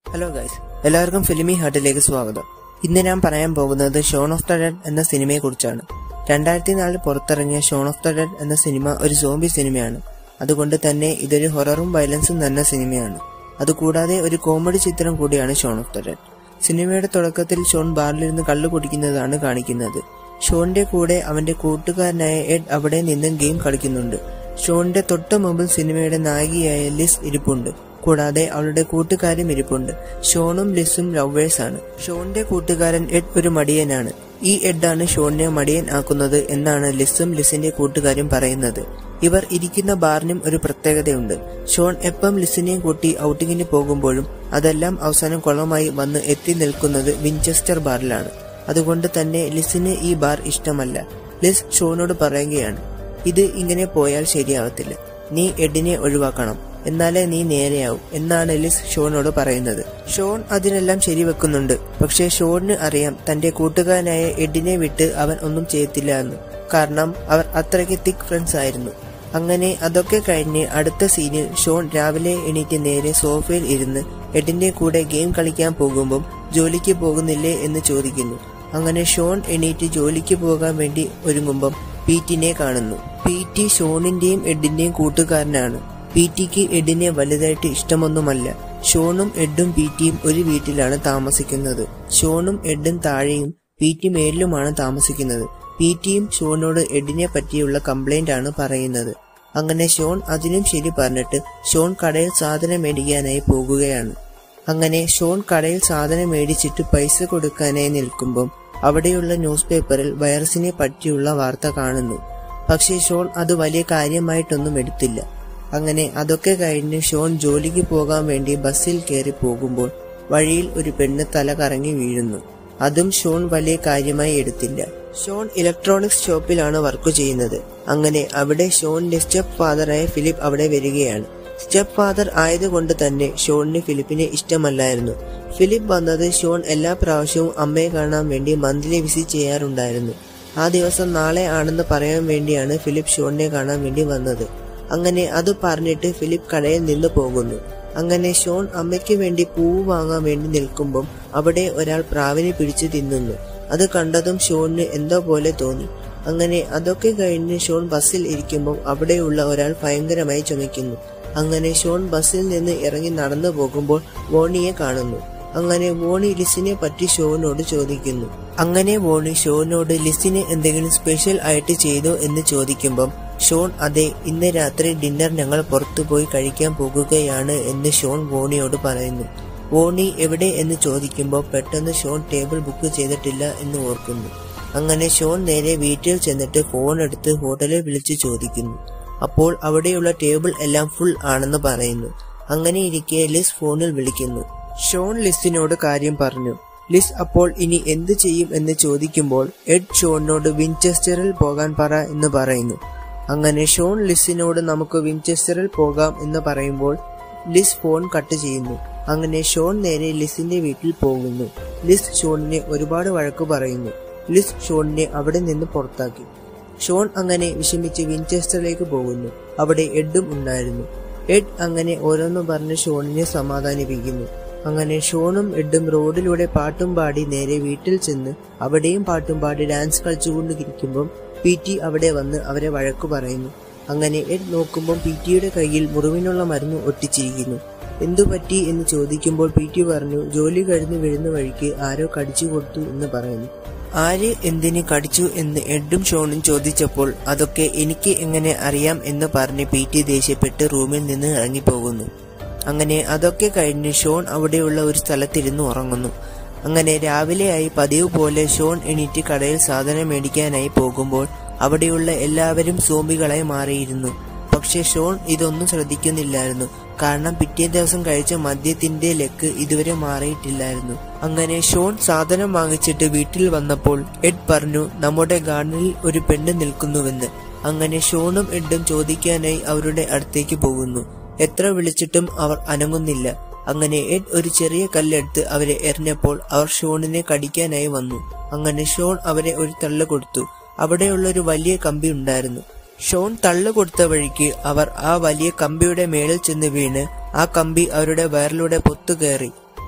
hello guys എല്ലാവർക്കും ഫിലിമി ഹാർട്ടിലേക്ക് സ്വാഗതം ഇന്ന് ഞാൻ പറയാൻ പോകുന്നത് ഷോൺ ഓഫ് ദ ഡെഡ് എന്ന സിനിമയെ കുറിച്ചാണ് രണ്ടായിരത്തി നാലിൽ പുറത്തിറങ്ങിയ ഷോൺ ഓഫ് ദ ഡെഡ് എന്ന സിനിമ ഒരു സോംബി സിനിമയാണ് അതുകൊണ്ട് തന്നെ ഇതൊരു ഹൊററും വയലൻസും നിറഞ്ഞ സിനിമയാണ് അതുകൂടാതെ ഒരു കോമഡി ചിത്രം കൂടിയാണ് ഷോൺ ഓഫ് ദ ഡെഡ് സിനിമയുടെ തുടക്കത്തിൽ ഷോൺ ബാറിലിരുന്ന് കള്ളു കുടിക്കുന്നതാണ് കാണിക്കുന്നത് ഷോണിന്റെ കൂടെ അവന്റെ കൂട്ടുകാരനായ എഡ് അവിടെ നിന്ന് ഗെയിം കളിക്കുന്നുണ്ട് ഷോണിന്റെ തൊട്ട് മുമ്പിൽ സിനിമയുടെ നായികയായ ലിസ് ഇരിപ്പുണ്ട് കൂടാതെ അവളുടെ കൂട്ടുകാരും ഇരിപ്പുണ്ട് ഷോണും ലിസും ലവേഴ്സ് ആണ് ഷോണിന്റെ കൂട്ടുകാരൻ എഡ് ഒരു മടിയനാണ് ഈ എഡാണ് ഷോണിനെ മടിയൻ ആക്കുന്നത് എന്നാണ് ലിസും ലിസിന്റെ കൂട്ടുകാരും പറയുന്നത് ഇവർ ഇരിക്കുന്ന ബാറിനും ഒരു പ്രത്യേകതയുണ്ട് ഷോൺ എപ്പം ലിസിനെയും കൂട്ടി ഔട്ടിങ്ങിന് പോകുമ്പോഴും അതെല്ലാം അവസാനം കുളമായി വന്ന് എത്തി നിൽക്കുന്നത് വിൻചെസ്റ്റർ ബാറിലാണ് അതുകൊണ്ട് തന്നെ ലിസിന് ഈ ബാർ ഇഷ്ടമല്ല ലിസ് ഷോനോട് പറയുകയാണ് ഇത് ഇങ്ങനെ പോയാൽ ശരിയാവത്തില്ല നീ എഡിനെ ഒഴിവാക്കണം എന്നാലേ നീ നേരെയാവും എന്നാണ് ലിസ് ഷോനോട് പറയുന്നത് ഷോൺ അതിനെല്ലാം ശരിവെക്കുന്നുണ്ട് പക്ഷേ ഷോണിന് അറിയാം തന്റെ കൂട്ടുകാരനായ എഡിനെ വിട്ട് അവൻ ഒന്നും ചെയ്യത്തില്ല എന്ന് കാരണം അവർ അത്രയ്ക്ക് തിക് ഫ്രണ്ട്സ് ആയിരുന്നു അങ്ങനെ അതൊക്കെ കഴിഞ്ഞ് അടുത്ത സീനിൽ ഷോൺ രാവിലെ എണീറ്റ് നേരെ സോഫയിൽ ഇരുന്ന് എഡിന്റെ കൂടെ ഗെയിം കളിക്കാൻ പോകുമ്പോൾ ജോലിക്ക് പോകുന്നില്ലേ എന്ന് ചോദിക്കുന്നു അങ്ങനെ ഷോൺ എണീറ്റ് ജോലിക്ക് പോകാൻ വേണ്ടി ഒരുങ്ങുമ്പം പീറ്റിനെ കാണുന്നു പീറ്റി ഷോണിന്റെയും എഡിന്റെയും കൂട്ടുകാരനാണ് പീറ്റിക്ക് എഡിനെ വലുതായിട്ട് ഇഷ്ടമൊന്നുമല്ല ഷോണും എഡും പീറ്റിയും ഒരു വീട്ടിലാണ് താമസിക്കുന്നത് ഷോണും എഡും താഴെയും പീറ്റി മേലിലുമാണ് താമസിക്കുന്നത് പീറ്റിയും ഷോണിനോട് എഡിനെ പറ്റിയുള്ള കംപ്ലൈന്റ് ആണ് പറയുന്നത് അങ്ങനെ ഷോൺ അതിനും ശരി പറഞ്ഞിട്ട് ഷോൺ കടയിൽ സാധനം മേടിക്കാനായി പോകുകയാണ് അങ്ങനെ ഷോൺ കടയിൽ സാധനം മേടിച്ചിട്ട് പൈസ കൊടുക്കാനായി നിൽക്കുമ്പം അവിടെയുള്ള ന്യൂസ് പേപ്പറിൽ വൈറസിനെ പറ്റിയുള്ള വാർത്ത കാണുന്നു പക്ഷേ ഷോൺ അത് വലിയ കാര്യമായിട്ടൊന്നും എടുത്തില്ല അങ്ങനെ അതൊക്കെ കഴിഞ്ഞ് ഷോൺ ജോലിക്ക് പോകാൻ വേണ്ടി ബസ്സിൽ കയറി പോകുമ്പോൾ വഴിയിൽ ഒരു പെണ്ണ് തല കറങ്ങി വീഴുന്നു അതും ഷോൺ വലിയ കാര്യമായി എടുത്തില്ല ഷോൺ ഇലക്ട്രോണിക്സ് ഷോപ്പിലാണ് വർക്ക് ചെയ്യുന്നത് അങ്ങനെ അവിടെ ഷോണിന്റെ സ്റ്റെപ്പ് ഫാദറായ ഫിലിപ്പ് അവിടെ വരികയാണ് സ്റ്റെപ്പ് ഫാദർ ആയതുകൊണ്ട് തന്നെ ഷോണിന് ഫിലിപ്പിനെ ഇഷ്ടമല്ലായിരുന്നു ഫിലിപ്പ് വന്നത് ഷോൺ എല്ലാ പ്രാവശ്യവും അമ്മയെ കാണാൻ വേണ്ടി മന്ത്ലി വിസിറ്റ് ചെയ്യാറുണ്ടായിരുന്നു ആ ദിവസം നാളെ ആണെന്ന് പറയാൻ വേണ്ടിയാണ് ഫിലിപ്പ് ഷോണിനെ കാണാൻ വേണ്ടി വന്നത് അങ്ങനെ അത് പറഞ്ഞിട്ട് ഫിലിപ്പ് കടയിൽ നിന്ന് പോകുന്നു അങ്ങനെ ഷോൺ അമ്മയ്ക്ക് വേണ്ടി പൂവ് വാങ്ങാൻ വേണ്ടി നിൽക്കുമ്പം അവിടെ ഒരാൾ പ്രാവിനെ പിടിച്ചു തിന്നുന്നു അത് കണ്ടതും ഷോണിന് എന്തോ പോലെ തോന്നി അങ്ങനെ അതൊക്കെ കഴിഞ്ഞ് ഷോൺ ബസ്സിൽ ഇരിക്കുമ്പോൾ അവിടെയുള്ള ഒരാൾ ഭയങ്കരമായി ചുമയ്ക്കുന്നു അങ്ങനെ ഷോൺ ബസ്സിൽ നിന്ന് ഇറങ്ങി നടന്നു പോകുമ്പോൾ വോണിയെ കാണുന്നു അങ്ങനെ വോണി ലിസിനെ പറ്റി ഷോനോട് ചോദിക്കുന്നു അങ്ങനെ വോണി ഷോനോട് ലിസിന് എന്തെങ്കിലും സ്പെഷ്യൽ ആയിട്ട് ചെയ്തോ എന്ന് ചോദിക്കുമ്പം ഷോൺ അതെ ഇന്ന് രാത്രി ഡിന്നർ ഞങ്ങൾ പുറത്തുപോയി കഴിക്കാൻ പോകുകയാണ് എന്ന് ഷോൺ വോണിയോട് പറയുന്നു വോണി എവിടെ എന്ന് ചോദിക്കുമ്പോൾ പെട്ടെന്ന് ഷോൺ ടേബിൾ ബുക്ക് ചെയ്തിട്ടില്ല എന്ന് ഓർക്കുന്നു അങ്ങനെ ഷോൺ നേരെ വീട്ടിൽ ചെന്നിട്ട് ഫോൺ എടുത്ത് ഹോട്ടലിൽ വിളിച്ചു ചോദിക്കുന്നു അപ്പോൾ അവിടെയുള്ള ടേബിൾ എല്ലാം ഫുൾ ആണെന്ന് പറയുന്നു അങ്ങനെ ഇരിക്കെ ലിസ് ഫോണിൽ വിളിക്കുന്നു ഷോൺ ലിസിനോട് കാര്യം പറഞ്ഞു ലിസ് അപ്പോൾ ഇനി എന്ത് ചെയ്യും എന്ന് ചോദിക്കുമ്പോൾ എഡ് ഷോണിനോട് വിൻചെസ്റ്ററിൽ പോകാൻ പറ എന്ന് പറയുന്നു അങ്ങനെ ഷോൺ ലിസിനോട് നമുക്ക് വിൻചെസ്റ്ററിൽ പോകാം എന്ന് പറയുമ്പോൾ ലിസ് ഫോൺ കട്ട് ചെയ്യുന്നു അങ്ങനെ ഷോൺ നേരെ ലിസിന്റെ വീട്ടിൽ പോകുന്നു ലിസ് ഷോണിനെ ഒരുപാട് വഴക്ക് പറയുന്നു ലിസ് ഷോണിനെ അവിടെ നിന്ന് പുറത്താക്കി ഷോൺ അങ്ങനെ വിഷമിച്ച് വിൻചെസ്റ്ററിലേക്ക് പോകുന്നു അവിടെ എഡും ഉണ്ടായിരുന്നു എഡ് അങ്ങനെ ഓരോന്നും പറഞ്ഞ് ഷോണിനെ സമാധാനിപ്പിക്കുന്നു അങ്ങനെ ഷോണും എഡും റോഡിലൂടെ പാട്ടും പാടി നേരെ വീട്ടിൽ ചെന്ന് അവിടെയും പാട്ടും പാടി ഡാൻസ് കളിച്ചുകൊണ്ടിരിക്കുമ്പം പി ടി അവിടെ വന്ന് അവരെ വഴക്കു പറയുന്നു അങ്ങനെ എഡ് നോക്കുമ്പോൾ പി ടിയുടെ കയ്യിൽ മുറിവിനുള്ള മരുന്ന് ഒട്ടിച്ചിരിക്കുന്നു എന്തു പറ്റി എന്ന് ചോദിക്കുമ്പോൾ പി ടി പറഞ്ഞു ജോലി കഴിഞ്ഞ് വീഴുന്ന വഴിക്ക് ആരോ കടിച്ചു കൊടുത്തു എന്ന് പറയുന്നു ആര് എന്തിന് കടിച്ചു എന്ന് എഡും ഷോണും ചോദിച്ചപ്പോൾ അതൊക്കെ എനിക്ക് എങ്ങനെ അറിയാം എന്ന് പറഞ്ഞ് പി ടി ദേഷ്യപ്പെട്ട് റൂമിൽ നിന്ന് ഇറങ്ങിപ്പോകുന്നു അങ്ങനെ അതൊക്കെ കഴിഞ്ഞ് ഷോൺ അവിടെയുള്ള ഒരു സ്ഥലത്തിരുന്ന് ഉറങ്ങുന്നു അങ്ങനെ രാവിലെയായി പതിവ് പോലെ ഷോൺ എണീറ്റ് കടയിൽ സാധനം മേടിക്കാനായി പോകുമ്പോൾ അവിടെയുള്ള എല്ലാവരും സോംബികളായി മാറിയിരുന്നു പക്ഷെ ഷോൺ ഇതൊന്നും ശ്രദ്ധിക്കുന്നില്ലായിരുന്നു കാരണം പിറ്റേ ദിവസം കഴിച്ച മദ്യത്തിന്റെ ലെക്ക് ഇതുവരെ മാറിയിട്ടില്ലായിരുന്നു അങ്ങനെ ഷോൺ സാധനം വാങ്ങിച്ചിട്ട് വീട്ടിൽ വന്നപ്പോൾ എഡ് പറഞ്ഞു നമ്മുടെ ഗാർഡനിൽ ഒരു പെണ്ണ് നിൽക്കുന്നുവെന്ന് അങ്ങനെ ഷോണും എഡും ചോദിക്കാനായി അവരുടെ അടുത്തേക്ക് പോകുന്നു എത്ര വിളിച്ചിട്ടും അവർ അനങ്ങുന്നില്ല അങ്ങനെ എഡ് ഒരു ചെറിയ കല്ലെടുത്ത് അവരെ എറിഞ്ഞപ്പോൾ അവർ ഷോണിനെ കടിക്കാനായി വന്നു അങ്ങനെ ഷോൺ അവരെ ഒരു തള്ളു കൊടുത്തു അവിടെയുള്ള ഒരു വലിയ കമ്പി ഉണ്ടായിരുന്നു ഷോൺ തള്ളു കൊടുത്ത വഴിക്ക് അവർ ആ വലിയ കമ്പിയുടെ മേളിൽ ചെന്ന് വീണ് ആ കമ്പി അവരുടെ വയറിലൂടെ പൊത്തുകയറി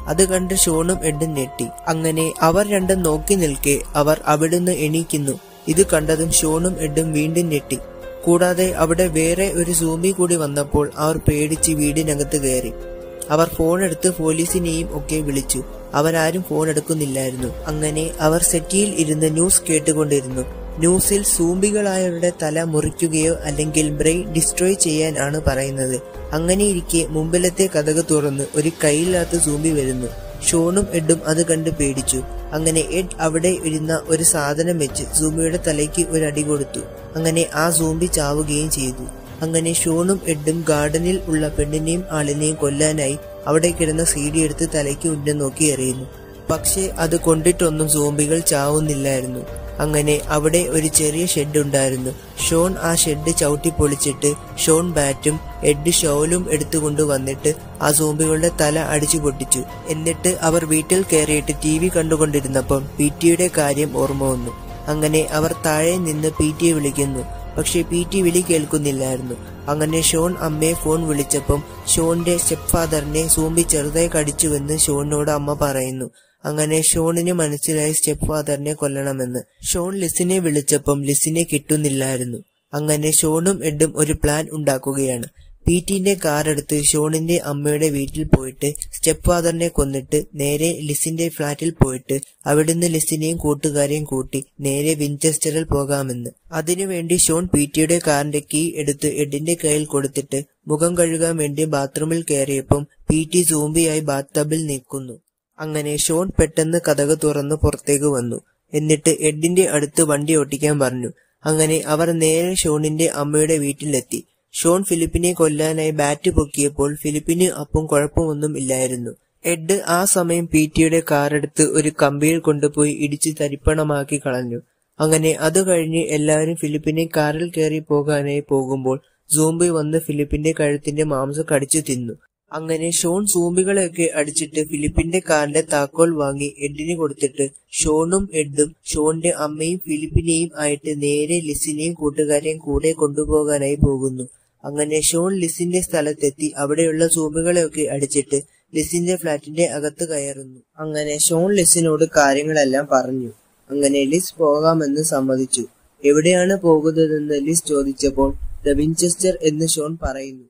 അത് കണ്ട് ഷോണും എഡും ഞെട്ടി അങ്ങനെ അവർ രണ്ടും നോക്കി നിൽക്കെ അവർ അവിടുന്ന് എണീക്കുന്നു ഇത് കണ്ടതും ഷോണും എഡും വീണ്ടും ഞെട്ടി കൂടാതെ അവിടെ വേറെ ഒരു സൂമ്പി കൂടി വന്നപ്പോൾ അവർ പേടിച്ച് വീടിനകത്ത് കയറി അവർ ഫോൺ എടുത്ത് പോലീസിനെയും ഒക്കെ വിളിച്ചു അവരാരും ഫോൺ എടുക്കുന്നില്ലായിരുന്നു അങ്ങനെ അവർ സെറ്റിയിൽ ഇരുന്ന് ന്യൂസ് കേട്ടുകൊണ്ടിരുന്നു ന്യൂസിൽ സൂമ്പികളായവരുടെ തല മുറിക്കുകയോ അല്ലെങ്കിൽ ബ്രെയിൻ ഡിസ്ട്രോയ് ചെയ്യാൻ ആണ് പറയുന്നത് അങ്ങനെയിരിക്കെ മുമ്പിലത്തെ കഥക് തുറന്ന് ഒരു കൈയില്ലാത്ത സൂമ്പി വരുന്നു ഷോണും എഡും അത് കണ്ട് പേടിച്ചു അങ്ങനെ എഡ് അവിടെ ഇരുന്ന ഒരു സാധനം വെച്ച് സൂമ്പിയുടെ തലയ്ക്ക് ഒരു അടി കൊടുത്തു അങ്ങനെ ആ സൂമ്പി ചാവുകയും ചെയ്തു അങ്ങനെ ഷോണും എഡും ഗാർഡനിൽ ഉള്ള പെണ്ണിനെയും ആളിനെയും കൊല്ലാനായി അവിടെ കിടന്ന സീഡി എടുത്ത് തലയ്ക്ക് ഉന്നം നോക്കി എറിയുന്നു പക്ഷേ അത് കൊണ്ടിട്ടൊന്നും സോംബികൾ ചാവുന്നില്ലായിരുന്നു അങ്ങനെ അവിടെ ഒരു ചെറിയ ഷെഡ് ഉണ്ടായിരുന്നു ഷോൺ ആ ഷെഡ് ചവിട്ടി പൊളിച്ചിട്ട് ഷോൺ ബാറ്റും എഡ് ഷോലും എടുത്തുകൊണ്ട് വന്നിട്ട് ആ സോംബികളുടെ തല അടിച്ചു പൊട്ടിച്ചു എന്നിട്ട് അവർ വീട്ടിൽ കയറിയിട്ട് ടി വി കണ്ടുകൊണ്ടിരുന്നപ്പം പി ടിയുടെ കാര്യം ഓർമ്മ വന്നു അങ്ങനെ അവർ താഴെ നിന്ന് പി ടിയെ വിളിക്കുന്നു പക്ഷെ പി ടി വിളി കേൾക്കുന്നില്ലായിരുന്നു അങ്ങനെ ഷോൺ അമ്മയെ ഫോൺ വിളിച്ചപ്പം ഷോണിന്റെ സ്റ്റെപ്പ് ഫാദറിനെ സൂമ്പി ചെറുതായി കടിച്ചുവെന്ന് ഷോണിനോട് അമ്മ പറയുന്നു അങ്ങനെ ഷോണിന് മനസ്സിലായി സ്റ്റെപ്പ് ഫാദറിനെ കൊല്ലണമെന്ന് ഷോൺ ലിസിനെ വിളിച്ചപ്പം ലിസിനെ കിട്ടുന്നില്ലായിരുന്നു അങ്ങനെ ഷോണും എഡും ഒരു പ്ലാൻ ഉണ്ടാക്കുകയാണ് പീറ്റിന്റെ കാർ എടുത്ത് ഷോണിന്റെ അമ്മയുടെ വീട്ടിൽ പോയിട്ട് സ്റ്റെപ്പ് ഫാദറിനെ കൊന്നിട്ട് നേരെ ലിസിന്റെ ഫ്ളാറ്റിൽ പോയിട്ട് അവിടുന്ന് ലിസിനെയും കൂട്ടുകാരെയും കൂട്ടി നേരെ വിൻചെസ്റ്ററിൽ പോകാമെന്ന് അതിനുവേണ്ടി ഷോൺ പീറ്റിയുടെ കാറിന്റെ കീ എടുത്ത് എഡിന്റെ കയ്യിൽ കൊടുത്തിട്ട് മുഖം കഴുകാൻ വേണ്ടി ബാത്റൂമിൽ കയറിയപ്പം പീറ്റി സൂമ്പിയായി ബാത്ത് ടബിൽ നിൽക്കുന്നു അങ്ങനെ ഷോൺ പെട്ടെന്ന് കഥക് തുറന്ന് പുറത്തേക്ക് വന്നു എന്നിട്ട് എഡിന്റെ അടുത്ത് വണ്ടി ഓട്ടിക്കാൻ പറഞ്ഞു അങ്ങനെ അവർ നേരെ ഷോണിന്റെ അമ്മയുടെ വീട്ടിലെത്തി ഷോൺ ഫിലിപ്പിനെ കൊല്ലാനായി ബാറ്റ് പൊക്കിയപ്പോൾ ഫിലിപ്പിന് അപ്പം കുഴപ്പമൊന്നും ഇല്ലായിരുന്നു എഡ് ആ സമയം പി ടിയുടെ കാറെടുത്ത് ഒരു കമ്പിയിൽ കൊണ്ടുപോയി ഇടിച്ച് തരിപ്പണമാക്കി കളഞ്ഞു അങ്ങനെ അത് കഴിഞ്ഞ് എല്ലാവരും ഫിലിപ്പിനെ കാറിൽ കയറി പോകാനായി പോകുമ്പോൾ സൂംബി വന്ന് ഫിലിപ്പിന്റെ കഴുത്തിന്റെ മാംസം കടിച്ചു തിന്നു അങ്ങനെ ഷോൺ സൂമ്പികളെയൊക്കെ അടിച്ചിട്ട് ഫിലിപ്പിന്റെ കാറിന്റെ താക്കോൽ വാങ്ങി എഡിന് കൊടുത്തിട്ട് ഷോണും എഡും ഷോണിന്റെ അമ്മയും ഫിലിപ്പിനെയും ആയിട്ട് നേരെ ലിസിനെയും കൂട്ടുകാരെയും കൂടെ കൊണ്ടുപോകാനായി പോകുന്നു അങ്ങനെ ഷോൺ ലിസിന്റെ സ്ഥലത്തെത്തി അവിടെയുള്ള സൂമ്പുകളെയൊക്കെ അടിച്ചിട്ട് ലിസിന്റെ ഫ്ലാറ്റിന്റെ അകത്ത് കയറുന്നു അങ്ങനെ ഷോൺ ലിസിനോട് കാര്യങ്ങളെല്ലാം പറഞ്ഞു അങ്ങനെ ലിസ് പോകാമെന്ന് സമ്മതിച്ചു എവിടെയാണ് പോകുന്നതെന്ന് ലിസ് ചോദിച്ചപ്പോൾ ദ വിൻചെസ്റ്റർ എന്ന് ഷോൺ പറയുന്നു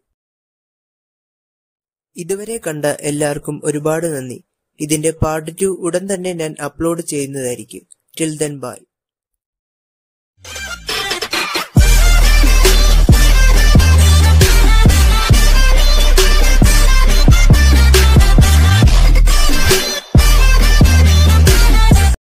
ഇതുവരെ കണ്ട എല്ലാവർക്കും ഒരുപാട് നന്ദി ഇതിന്റെ പാർട്ട് ടു ഉടൻ തന്നെ ഞാൻ അപ്ലോഡ് ചെയ്യുന്നതായിരിക്കും ടിൽ ദെൻ ബൈ